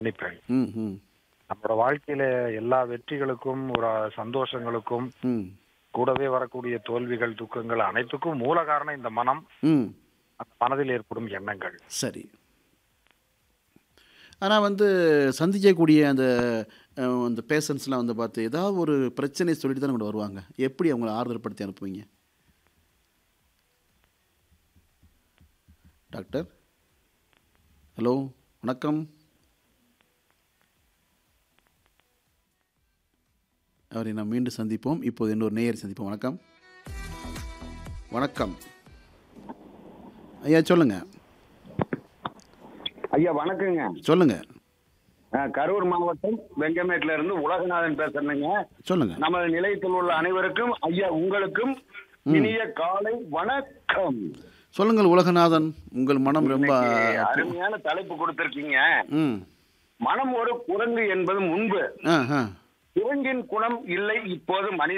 மன்னிப்பேன் ம் ம் நம்மளோட வாழ்க்கையில எல்லா வெற்றிகளுக்கும் ஒரு சந்தோஷங்களுக்கும் ம் கூடவே வரக்கூடிய தோல்விகள் துக்கங்கள் அனைத்துக்கும் மூல காரணம் இந்த மனம் ம் அந்த மனதில் ஏற்படும் எண்ணங்கள் சரி ஆனால் வந்து சந்திக்கக்கூடிய அந்த அஹ், அந்த பேஷண்ட்ஸ்லாம் வந்து பார்த்து ஏதாவது ஒரு பிரச்சனை சொல்லிட்டு தான் உங்கள்கிட்ட வருவாங்க எப்படி அவங்கள ஆறுதல் படுத்தி அனுப்புவீங்க டாக்டர் ஹலோ வணக்கம் அவரை நாம் மீண்டும் சந்திப்போம் இப்போது இன்னொரு நேயர் சந்திப்போம் வணக்கம் வணக்கம் ஐயா சொல்லுங்க ஐயா வணக்கங்க சொல்லுங்க அஹ், கரூர் மாவட்டம் வெங்கமேட்ல இருந்து உலகநாதன் பேசுறேங்க சொல்லுங்க நமது நிலையத்தில் உள்ள அனைவருக்கும் ஐயா உங்களுக்கும் இனிய காலை வணக்கம் சொல்லுங்கள் உலகநாதன் உங்கள் மனம் ரொம்ப இன்னைக்கு அருமையான தலைப்பு கொடுத்திருக்கீங்க ம் மனம் ஒரு குரங்கு என்பது முன்பு ஆ ஆ குரங்கின் குணம் இல்லை இப்போது மனித